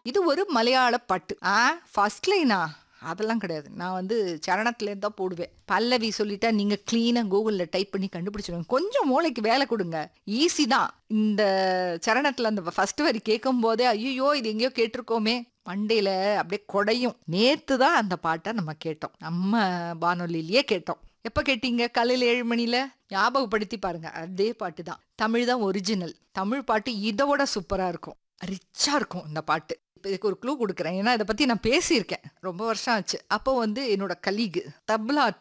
இது ஒரு மலையாள பாட்டு ஆ ஃபர்ஸ்ட் லைனா அதெல்லாம் கிடையாது நான் வந்து சரணத்துலேருந்து தான் போடுவேன் பல்லவி சொல்லிட்டா நீங்க கிளீனா கூகுள்ல டைப் பண்ணி கண்டுபிடிச்சிடுங்க கொஞ்சம் மூளைக்கு வேலை கொடுங்க ஈஸி தான் இந்த சரணத்துல அந்த ஃபர்ஸ்ட் வரி கேட்கும் போதே ஐயோ இது எங்கேயோ கேட்டிருக்கோமே மண்டையில அப்படியே கொடையும் நேத்து தான் அந்த பாட்டை நம்ம கேட்டோம் நம்ம வானொலியிலேயே கேட்டோம் எப்ப கேட்டீங்க காலையில ஏழு மணில ஞாபகப்படுத்தி பாருங்க அதே பாட்டு தான் தமிழ் தான் ஒரிஜினல் தமிழ் பாட்டு இதோட சூப்பரா இருக்கும் ரிச்சா இருக்கும் இந்த பாட்டு இப்போ இதுக்கு ஒரு க்ளூ கொடுக்குறேன் ஏன்னா இதை பத்தி நான் பேசியிருக்கேன் ரொம்ப வருஷம் ஆச்சு அப்போ வந்து என்னோட கலீகு தப்லா